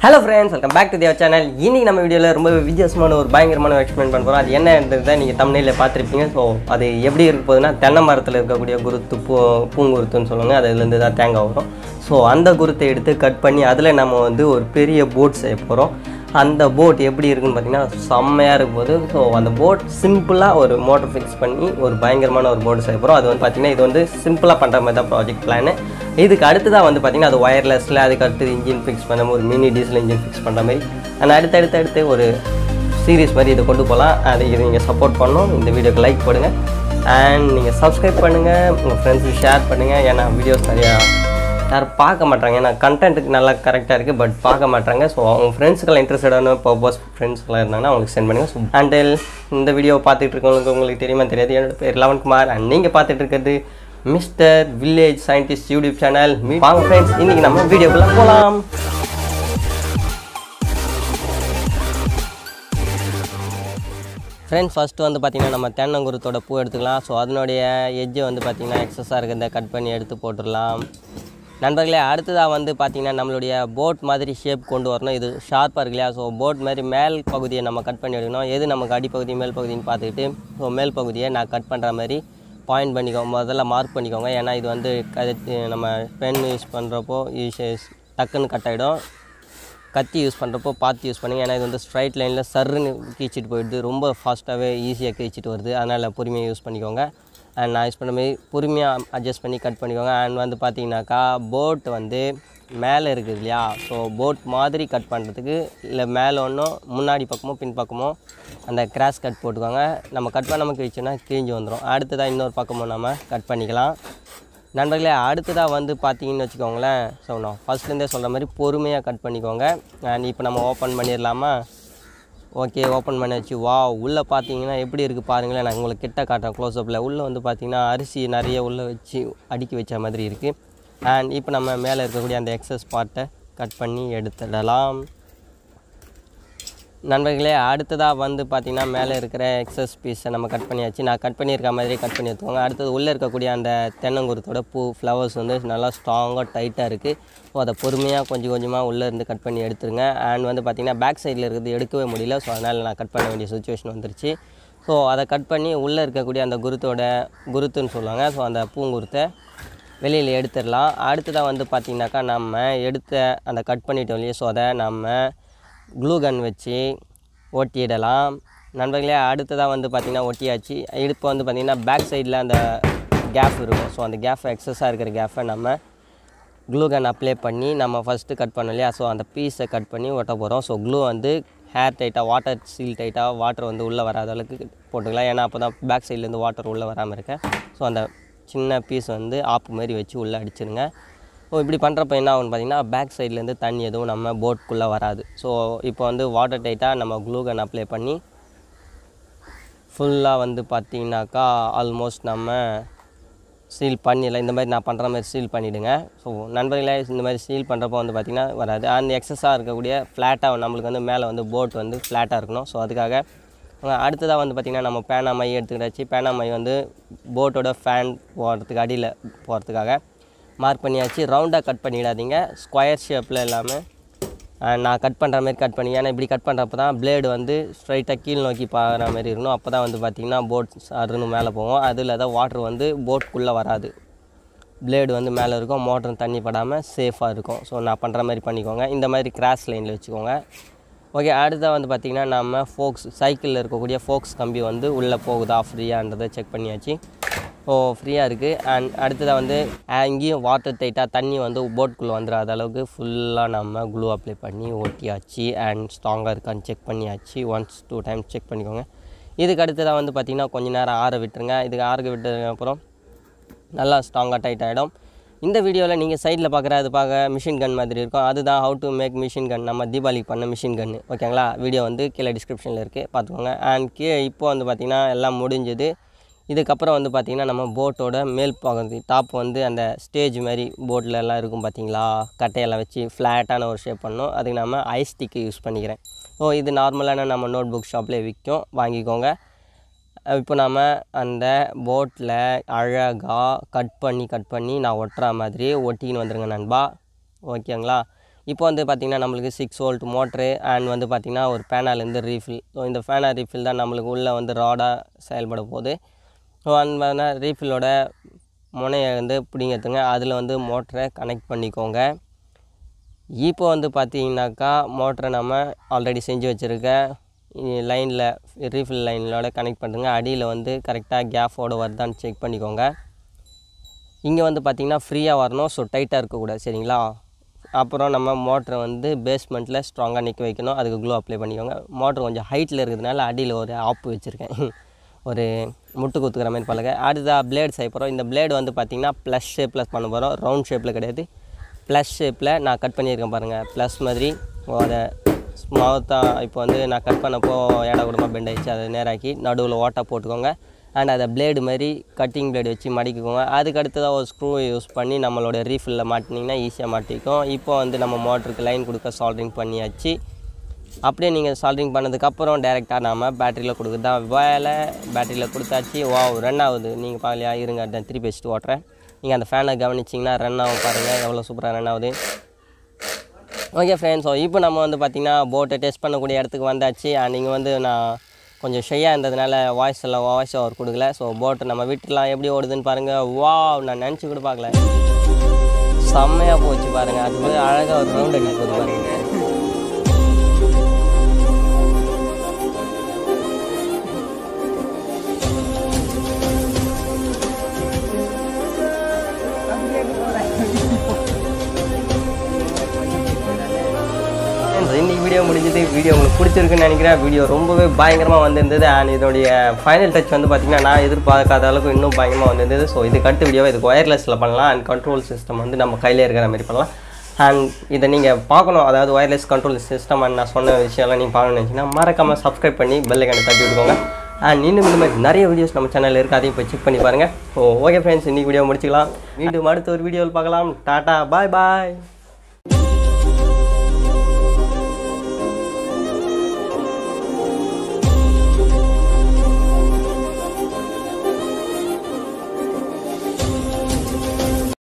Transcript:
hello friends welcome back to their channel இன்னைக்கு நம்ம வீடியோவில் ரொம்ப வித்தியாசமான ஒரு பயங்கரமான எக்ஸ்பிளைன் பண்ண போகிறோம் அது என்னன்றதை நீங்கள் தமிழில் பார்த்துருப்பீங்க ஸோ அது எப்படி இருக்க போகுதுன்னா தென்னை மரத்தில் இருக்கக்கூடிய குருத்து பூ பூங்குருத்துன்னு சொல்லுவாங்க அதுலேருந்து தான் தேங்காய் வரும் ஸோ அந்த குருத்தை எடுத்து கட் பண்ணி அதில் நம்ம வந்து ஒரு பெரிய போட் செய்ய போகிறோம் அந்த போட் எப்படி இருக்குன்னு பார்த்தீங்கன்னா செம்மையாக இருக்கும் போது ஸோ அந்த போட் சிம்பிளாக ஒரு மோட்டர் ஃபிக்ஸ் பண்ணி ஒரு பயங்கரமான ஒரு போட் செய்ய போகிறோம் அது வந்து பார்த்தீங்கன்னா இது வந்து சிம்பிளாக பண்ணுற மாதிரி தான் ப்ராஜெக்ட் பிளான் இதுக்கு அடுத்ததாக வந்து பார்த்தீங்கன்னா அது ஒயர்லெஸில் அதுக்கு அடுத்து இன்ஜின் ஃபிக்ஸ் பண்ண ஒரு மினி டீசல் இன்ஜின் ஃபிக்ஸ் பண்ணுற மாதிரி அந்த அடுத்து அடுத்து அடுத்து ஒரு சீரிஸ் மாதிரி இதை கொண்டு போகலாம் அது இது நீங்கள் சப்போர்ட் பண்ணணும் இந்த வீடியோக்கு லைக் போடுங்க அண்ட் நீங்கள் சப்ஸ்கிரைப் பண்ணுங்கள் உங்கள் ஃப்ரெண்ட்ஸுக்கு ஷேர் பண்ணுங்கள் ஏன்னா வீடியோஸ் நிறையா யாரும் பார்க்க மாட்டாங்க ஏன்னா கண்டென்ட்டுக்கு நல்லா கரெக்டாக இருக்குது பட் பார்க்க மாட்டாங்க ஸோ அவங்க ஃப்ரெண்ட்ஸுக்கெல்லாம் இன்ட்ரெஸ்டடான பர்பஸ் ஃப்ரெண்ட்ஸ்லாம் இருந்தாங்கன்னா அவங்களுக்கு சென்ட் பண்ணுங்கள் ஸோ அண்டில் இந்த வீடியோ பார்த்துட்டு இருக்கவங்களுக்கு உங்களுக்கு தெரியுமா தெரியாது என்னோட பேர் லவன் குமார் அண்ட் நீங்கள் பார்த்துட்டு இருக்கிறது mister village scientist YouTube channel வாங்க ஃப்ரெண்ட்ஸ் இன்றைக்கி நம்ம வீடியோக்குள்ளே போகலாம் ஃப்ரெண்ட்ஸ் ஃபஸ்ட்டு வந்து பார்த்திங்கன்னா நம்ம தென்னங்குருத்தோட பூ எடுத்துக்கலாம் ஸோ அதனுடைய எஜ்ஜை வந்து பார்த்திங்கன்னா எக்ஸஸாக இருக்கிறத கட் பண்ணி எடுத்து போட்டுடலாம் நண்பர்களே அடுத்ததாக வந்து பார்த்திங்கன்னா நம்மளுடைய போட் மாதிரி ஷேப் கொண்டு வரணும் இது ஷார்ப்பாக இருக்கு இல்லையா ஸோ போட் மாதிரி மேல் பகுதியை நம்ம கட் பண்ணி எடுக்கணும் எது நமக்கு அடிப்பகுதி மேல் பகுதின்னு பார்த்துக்கிட்டு ஸோ மேல் பகுதியை நான் கட் பண்ணுற மாதிரி பாயிண்ட் பண்ணிக்கோங்க முதல்ல மார்க் பண்ணிக்கோங்க ஏன்னா இது வந்து க- நம்ம பென் யூஸ் பண்ணுறப்போ யூஸ் டக்குன்னு கட் ஆகிடும் கத்தி யூஸ் பண்ணுறப்போ பார்த்து யூஸ் பண்ணுங்க ஏன்னா இது வந்து ஸ்ட்ரைட் லைனில் சர்ருன்னு கீச்சிட்டு போயிடுது ரொம்ப ஃபாஸ்ட்டாகவே ஈஸியாக கீச்சிட்டு வருது அதனால் பொறுமையாக யூஸ் பண்ணிக்கோங்க அண்ட் நான் யூஸ் பண்ண மாதிரி பொறுமையாக அட்ஜஸ்ட் பண்ணி கட் பண்ணிக்கோங்க அண்ட் வந்து பார்த்தீங்கன்னாக்கா போட் வந்து மேலே இருக்குது இல்லையா ஸோ போட் மாதிரி கட் பண்ணுறதுக்கு இல்லை மேலே ஒன்றும் முன்னாடி பக்கமோ பின் பக்கமோ அந்த கிராஸ் கட் போட்டுக்கோங்க நம்ம கட் பண்ணாமல் கிழிச்சோன்னா கிழிஞ்சு வந்துடும் அடுத்ததாக இன்னொரு பக்கமும் நம்ம கட் பண்ணிக்கலாம் நண்பர்களே அடுத்ததாக வந்து பார்த்தீங்கன்னு வச்சுக்கோங்களேன் ஸோ நான் ஃபஸ்ட்லேருந்தே சொல்கிற மாதிரி பொறுமையாக கட் பண்ணிக்கோங்க அண்ட் இப்போ நம்ம ஓப்பன் பண்ணிடலாமா ஓகே ஓப்பன் பண்ணி வச்சு வா உள்ளே பார்த்தீங்கன்னா எப்படி இருக்குது பாருங்களேன் நான் உங்களுக்கு கிட்ட காட்டுறேன் க்ளோஸ்அப்பில் உள்ளே வந்து பார்த்தீங்கன்னா அரிசி நிறைய உள்ளே வச்சு அடுக்கி வச்ச மாதிரி இருக்குது அண்ட் இப்போ நம்ம மேலே இருக்கக்கூடிய அந்த எக்ஸஸ் பார்ட்டை கட் பண்ணி எடுத்துடலாம் நண்பர்களே அடுத்ததாக வந்து பார்த்திங்கன்னா மேலே இருக்கிற எக்ஸஸ் பீஸை நம்ம கட் பண்ணியாச்சு நான் கட் பண்ணியிருக்க மாதிரி கட் பண்ணி எடுத்துக்கோங்க அடுத்தது உள்ளே இருக்கக்கூடிய அந்த தென்னங்குருத்தோட பூ ஃப்ளவர்ஸ் வந்து நல்லா ஸ்ட்ராங்காக டைட்டாக இருக்குது ஸோ அதை பொறுமையாக கொஞ்சம் கொஞ்சமாக உள்ளே இருந்து கட் பண்ணி எடுத்துருங்க அண்ட் வந்து பார்த்திங்கன்னா பேக் சைடில் இருக்கிறது எடுக்கவே முடியல ஸோ அதனால் நான் கட் பண்ண வேண்டிய சுச்சுவேஷன் வந்துருச்சு ஸோ அதை கட் பண்ணி உள்ளே இருக்கக்கூடிய அந்த குருத்தோட குருத்துன்னு சொல்லுவாங்க ஸோ அந்த பூங்குருத்தை வெளியில் எடுத்துடலாம் அடுத்ததாக வந்து பார்த்திங்கனாக்கா நம்ம எடுத்த அந்த கட் பண்ணிட்டோம் இல்லையா ஸோ அதை நம்ம க்ளூ கன் வச்சு ஒட்டிடலாம் நண்பர்களே அடுத்ததாக வந்து பார்த்திங்கன்னா ஒட்டியாச்சு இப்போ வந்து பார்த்திங்கன்னா பேக் சைடில் அந்த கேப் இருக்கும் ஸோ அந்த கேப் எக்ஸஸாக இருக்கிற கேப்பை நம்ம க்ளூ கன் அப்ளை பண்ணி நம்ம ஃபஸ்ட்டு கட் பண்ணோம் இல்லையா ஸோ அந்த பீஸை கட் பண்ணி ஒட்ட போகிறோம் ஸோ க்ளூ வந்து ஹேர் டைட்டாக வாட்டர் சீல் டைட்டாக வாட்டர் வந்து உள்ளே வராத அளவுக்கு போட்டுக்கலாம் ஏன்னா அப்போ தான் பேக் சைட்லேருந்து வாட்டர் உள்ளே வராமல் இருக்க ஸோ அந்த சின்ன பீஸ் வந்து ஆப்பு மாதிரி வச்சு உள்ளே அடிச்சிருங்க ஸோ இப்படி பண்ணுறப்ப என்ன ஆகும்னு பார்த்தீங்கன்னா பேக் சைட்லேருந்து தண்ணி எதுவும் நம்ம போட்குள்ளே வராது ஸோ இப்போ வந்து வாட்டர் டைட்டாக நம்ம க்ளூ கன் அப்ளை பண்ணி ஃபுல்லாக வந்து பார்த்திங்கனாக்கா ஆல்மோஸ்ட் நம்ம சீல் பண்ணிடலாம் இந்த மாதிரி நான் பண்ணுற மாதிரி சீல் பண்ணிவிடுங்க ஸோ நண்பர்களே இந்த மாதிரி சீல் பண்ணுறப்போ வந்து பார்த்திங்கன்னா வராது அந்த எக்ஸஸாக இருக்கக்கூடிய ஃப்ளாட்டாக நம்மளுக்கு வந்து மேலே வந்து போட் வந்து ஃப்ளாட்டாக இருக்கணும் ஸோ அதுக்காக அஹ் அடுத்ததாக வந்து பார்த்திங்கன்னா நம்ம பேனா மை எடுத்துக்கிட்டாச்சு பேனா மை வந்து போட்டோட ஃபேன் போகிறதுக்கு அடியில் போகிறதுக்காக மார்க் பண்ணியாச்சு ரவுண்டாக கட் பண்ணிடாதீங்க ஸ்கொயர் ஷேப்பில் எல்லாமே அஹ் நான் கட் பண்ணுற மாதிரி கட் பண்ணி ஏன்னா இப்படி கட் பண்ணுறப்ப தான் பிளேடு வந்து ஸ்ட்ரைட்டாக கீழ் நோக்கி பார்க்குற மாதிரி இருக்கணும் அப்போ தான் வந்து பார்த்திங்கன்னா போட் அருன்னு மேலே போகும் அதில் தான் வாட்டர் வந்து போட்குள்ளே வராது பிளேடு வந்து மேலே இருக்கும் மோட்டர் தண்ணி படாமல் சேஃபாக இருக்கும் ஸோ நான் பண்ணுற மாதிரி பண்ணிக்கோங்க இந்த மாதிரி கிராஸ் லைனில் வச்சுக்கோங்க ஓகே அடுத்த வந்து பார்த்திங்கன்னா நம்ம ஃபோக்ஸ் சைக்கிளில் இருக்கக்கூடிய ஃபோக்ஸ் கம்பி வந்து உள்ளே போகுதா ஃப்ரீயான்றதை செக் பண்ணியாச்சு ஓ ஃப்ரீயாக இருக்குது அண்ட் அடுத்ததாக வந்து அங்கேயும் வாட்டர் டைட்டாக தண்ணி வந்து போட்குள்ளே வந்துடாத அளவுக்கு ஃபுல்லாக நம்ம க்ளூ அப்ளை பண்ணி ஒட்டியாச்சு அண்ட் ஸ்ட்ராங்காக இருக்கான்னு செக் பண்ணியாச்சு ஒன்ஸ் டூ டைம்ஸ் செக் பண்ணிக்கோங்க இதுக்கு அடுத்ததாக வந்து பார்த்திங்கன்னா கொஞ்ச நேரம் ஆற விட்டுருங்க இதுக்கு ஆற விட்டதுக்கு அப்புறம் நல்லா ஸ்ட்ராங்காக டைட் ஆகிடும் இந்த வீடியோவில் நீங்கள் சைடில் பார்க்குற அது பார்க்க மிஷின் கன் மாதிரி இருக்கும் அதுதான் how to make machine gun நம்ம தீபாவளிக்கு பண்ண மிஷின் கன் ஓகேங்களா வீடியோ வந்து கீழே டிஸ்கிரிப்ஷனில் இருக்குது பார்த்துக்கோங்க அண்ட் கீழே இப்போ வந்து பார்த்திங்கன்னா எல்லாம் முடிஞ்சது இதுக்கப்புறம் வந்து பார்த்திங்கன்னா நம்ம போட்டோட மேல் பகுதி டாப் வந்து அந்த ஸ்டேஜ் மாதிரி போட்டில் எல்லாம் இருக்கும் பார்த்தீங்களா கட்டையெல்லாம் வச்சு ஃப்ளாட்டான ஒரு ஷேப் பண்ணோம் அதுக்கு நம்ம ஐஸ் ஸ்டிக்கு யூஸ் பண்ணிக்கிறேன் ஸோ இது நார்மலான நம்ம நோட் புக் ஷாப்லேயே விற்கும் வாங்கிக்கோங்க இப்போ நம்ம அந்த போட்டில் அழகாக கட் பண்ணி கட் பண்ணி நான் ஒட்டுற மாதிரி ஒட்டிக்கின்னு வந்துருங்க நண்பா ஓகேங்களா இப்போ வந்து பார்த்திங்கன்னா நம்மளுக்கு சிக்ஸ் வோல்ட் மோட்ரு அண்ட் வந்து பார்த்திங்கன்னா ஒரு ஃபேனாலேருந்து ரீஃபில் ஸோ இந்த ஃபேனா ரீஃபில் தான் நம்மளுக்கு உள்ளே வந்து ராடாக செயல்பட போகுது ஸோ அந்த ரீஃபிலோட முனையை வந்து பிடிங்கிறதுங்க அதில் வந்து மோட்டரை கனெக்ட் பண்ணிக்கோங்க இப்போ வந்து பார்த்தீங்கன்னாக்கா மோட்டரை நம்ம ஆல்ரெடி செஞ்சு வச்சுருக்க லைனில் ரீஃபில் லைனோட கனெக்ட் பண்ணுங்க அடியில் வந்து கரெக்டாக கேஃபோட வருதான்னு செக் பண்ணிக்கோங்க இங்கே வந்து பார்த்திங்கன்னா ஃப்ரீயாக வரணும் ஸோ டைட்டாக இருக்கக்கூடாது சரிங்களா அப்புறம் நம்ம மோட்டரை வந்து பேஸ்மெண்ட்டில் ஸ்ட்ராங்காக நிற்க வைக்கணும் அதுக்கு க்ளூ அப்ளை பண்ணிக்கோங்க மோட்ரு கொஞ்சம் ஹைட்டில் இருக்கிறதுனால அடியில் ஒரு ஆப்பு வச்சுருக்கேன் ஒரு முட்டு குத்துக்கிற மாதிரி பழக அடுத்ததாக பிளேட் செய்ய போகிறோம் இந்த பிளேடு வந்து பார்த்திங்கன்னா ப்ளஸ் ஷேப்பில் பண்ண போகிறோம் ரவுண்ட் ஷேப்பில் கிடையாது ப்ளஸ் ஷேப்பில் நான் கட் பண்ணியிருக்கேன் பாருங்கள் ப்ளஸ் மாதிரி அதை ஸ்மூத்தாக இப்போ வந்து நான் கட் பண்ணப்போ ஏடா கூடமாக பெண்ட் ஆயிடுச்சு அதை நேராக்கி நடுவில் ஓட்டா போட்டுக்கோங்க அண்ட் அதை பிளேடு மாதிரி கட்டிங் பிளேடு வச்சு மடிக்கிக்கோங்க அதுக்கு அடுத்ததாக ஒரு ஸ்க்ரூ யூஸ் பண்ணி நம்மளோட ரீஃபில்லில் மாட்டினீங்கன்னா ஈஸியாக மாட்டிக்கும் இப்போ வந்து நம்ம மோட்டருக்கு லைன் கொடுக்க சால்ட்ரிங் பண்ணியாச்சு அப்படியே நீங்கள் சால்ட்ரிங் பண்ணதுக்கப்புறம் டேரெக்டாக நாம் பேட்டரியில் கொடுக்குறது தான் வேலை பேட்டரியில் கொடுத்தாச்சு வாவ் ரன் ஆகுது நீங்கள் பார்க்கலையா இருங்க நான் திருப்பி வச்சுட்டு ஓட்டுறேன் நீங்கள் அந்த ஃபேனை கவனிச்சிங்கன்னா ரன் ஆகும் பாருங்கள் எவ்வளோ சூப்பராக ரன் ஆகுது ஓகே ஃப்ரெண்ட்ஸ் ஸோ இப்போ நம்ம வந்து பார்த்திங்கன்னா போட்டை டெஸ்ட் பண்ணக்கூடிய இடத்துக்கு வந்தாச்சு அண்ட் இங்கே வந்து நான் கொஞ்சம் ஷையாக இருந்ததுனால வாய்ஸ் எல்லாம் வாய்ஸ் ஓவர் கொடுக்கல ஸோ போட்டு நம்ம வீட்டுலாம் எப்படி ஓடுதுன்னு பாருங்கள் வா நான் நினச்சி கூட பார்க்கல செம்மையாக போச்சு பாருங்கள் அது வந்து அழகாக ஒரு ரவுண்ட் அடிக்க போகுது பாருங்க ஃப்ரெண்ட்ஸ் இன்னைக்கு வீடியோ முடிஞ்சது வீடியோ உங்களுக்கு பிடிச்சிருக்குன்னு நினைக்கிறேன் வீடியோ ரொம்பவே பயங்கரமாக வந்திருந்தது அண்ட் இதோடைய ஃபைனல் டச் வந்து பார்த்திங்கன்னா நான் எதிர்பார்க்காத அளவுக்கு இன்னும் பயங்கரமாக வந்திருந்தது ஸோ இதுக்கு அடுத்த வீடியோவை இதுக்கு ஒயர்லெஸில் பண்ணலாம் அண்ட் கண்ட்ரோல் சிஸ்டம் வந்து நம்ம கையில் இருக்கிற மாதிரி பண்ணலாம் அண்ட் இதை நீங்கள் பார்க்கணும் அதாவது ஒயர்லெஸ் கண்ட்ரோல் சிஸ்டம் அண்ட் நான் சொன்ன விஷயம்லாம் நீங்கள் பார்க்கணும்னு நினச்சிங்கன்னா மறக்காமல் சப்ஸ்கிரைப் பண்ணி பெல்லைக்கான தட்டி விட்டுக்கோங்க அண்ட் இன்னும் இந்த மாதிரி நிறைய வீடியோஸ் நம்ம சேனலில் இருக்குது அதையும் போய் செக் பண்ணி பாருங்கள் ஸோ ஓகே ஃப்ரெண்ட்ஸ் இன்னைக்கு வீடியோ முடிச்சுக்கலாம் மீண்டும் அடுத்த ஒரு வீடியோவில் பார்க்கலாம் டாட்டா பாய் பாய்